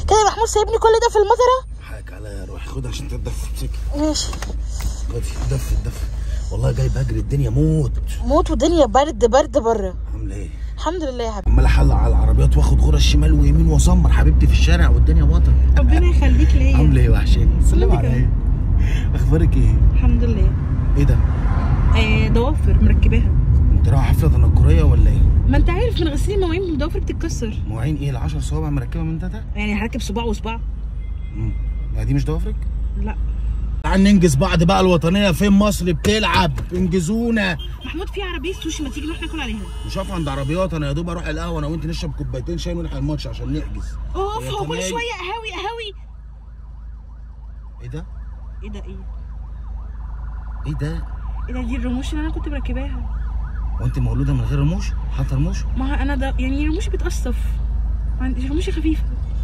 كده يا محمود سايبني كل ده في المطره حقك عليا يا روحي خد عشان تدفي امسكي ماشي خدي دفي دفي والله جاي بجري الدنيا موت موت والدنيا برد برد بره عامله ايه الحمد لله يا حبيبي عمال احلق على العربيات واخد غرة الشمال ويمين واسمر حبيبتي في الشارع والدنيا مطر ربنا يخليك ليا عامله ايه وحشاني سلم وانت عليا اخبارك ايه الحمد لله ايه ده آه ضوافر مركباها انت رايحه حفله تنكريه ولا ايه ما انت عارف من غسيل المواعين الضوافر بتتكسر مواعين ايه العشر صوابع مركبه من ده ده يعني هركب صباع وصباع امم يعني دي مش ضوافرك لا تعال ننجز بعض بقى الوطنيه فين مصر بتلعب انجزونا محمود في عربيه سوشي ما تيجي نروح ناكل عليها مش هقف عند عربيات انا يا دوب اروح القهوه انا وانت نشرب كوبايتين شاي ونلحق الماتش عشان نحجز اوف يا هو كل كمان. شويه قهاوي قهاوي ايه ده ايه ده ايه ايه ده ايه ده دي الرموش اللي انا كنت مركباها وانت مولوده من غير رموش حاطه رموش ما هو انا ده يعني رموشي بتقصف عندي رموشي خفيفه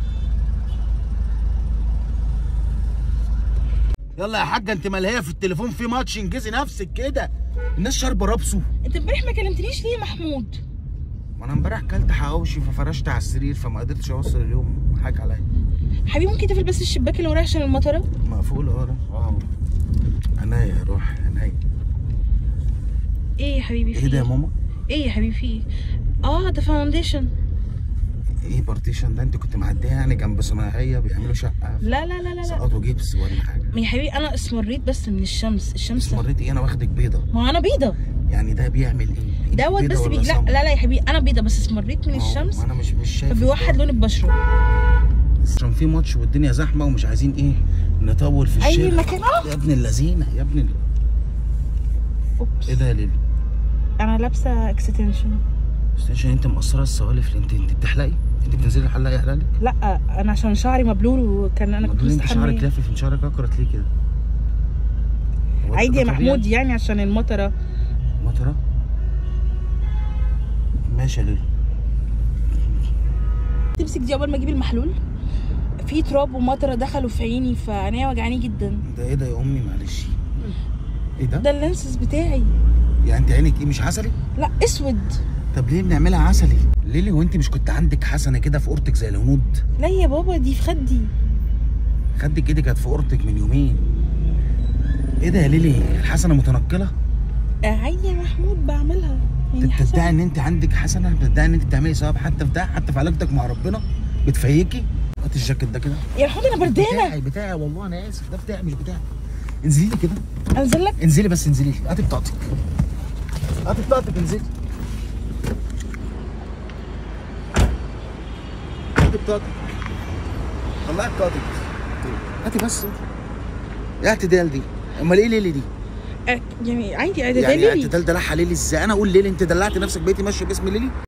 يلا يا حاجه انت ملهيه في التليفون في ماتش انجزي نفسك كده الناس شاربه رابسه انت امبارح ما كلمتنيش ليه يا محمود ما انا امبارح كلت حواوشي ففرشت على السرير فما قدرتش اوصل اليوم حاج عليا حبيبي ممكن تقفل بس الشباك اللي ورايا عشان المطره مقفول اه اه عناية يا روح عناية ايه يا حبيبي في ايه ده يا ماما ايه يا حبيبي في ايه اه ده فاونديشن ايه بارتيشن ده انت كنت معديه يعني جنب صناعيه بيعملوا شقه لا لا لا لا لا سقطوا جبس ولا حاجه ما يا حبيبي انا اسمريت بس من الشمس الشمس استمريت ايه انا واخدك بيضه ما هو انا بيضه يعني ده بيعمل ايه انت دوت بيضة بس ولا بي... لا سمرا؟ لا لا يا حبيبي انا بيضه بس اسمريت من ما هو- الشمس ما انا مش مش شايف فبيوحد لون البشره عشان في ماتش والدنيا زحمه ومش عايزين ايه نطول في اي الشارع مكان اه يا ابن اللذينه يا ابن ال... اوبس ايه ده يا ليلي انا لابسه اكستنشن استنى انت مقصره السوالف انت انت بتحلقي انت بتنزلي الحلاق يحلق لك لا انا عشان شعري مبلول وكان انا كنت مدلول انت شعرك مستحميه لافف من شعرك اكرت ليه كده هو ده- عادي يا ده طبيعي؟ محمود يعني عشان المطره مطرة ماشي يا ليلي تمسك دي اول ما اجيب المحلول في تراب ومطره دخلوا في عيني فعينيا وجعاني جدا ده ايه ده يا امي معلش ايه ده؟ ده اللينسز بتاعي يعني انت عينك ايه مش عسلي؟ لا اسود طب ليه بنعملها عسلي؟ ليلي وانت مش كنت عندك حسنه كده في اورتك زي الهنود؟ لا يا بابا دي في خدي خدك ايدي كانت في اورتك من يومين ايه ده يا ليلي الحسنه متنقله؟ آه، عادي يا محمود بعملها انت يعني بتدعي حسن ان انت عندك حسنه بتدعي ان انت بتعملي ثواب حتى في ده حتى في علاقتك مع ربنا بتفيكي هات الجاكيت ده كده يا محمود انا بردانه بتاعي بتاعي والله انا اسف ده بتاعي مش بتاعي انزلي لي كده انزل لك انزلي بس انزلي لي هاتي بطاقتك هاتي بطاقتك انزلي هاتي بطاقتك طلعي بطاقتك هاتي بس ايه اعتدال دي امال ايه ليلي دي آه، يعني عادي عادي ده يعني ليلي اعتدال دلعها ليلي ازاي انا اقول ليلي انت دلعت نفسك بقيتي ماشيه باسم ليلي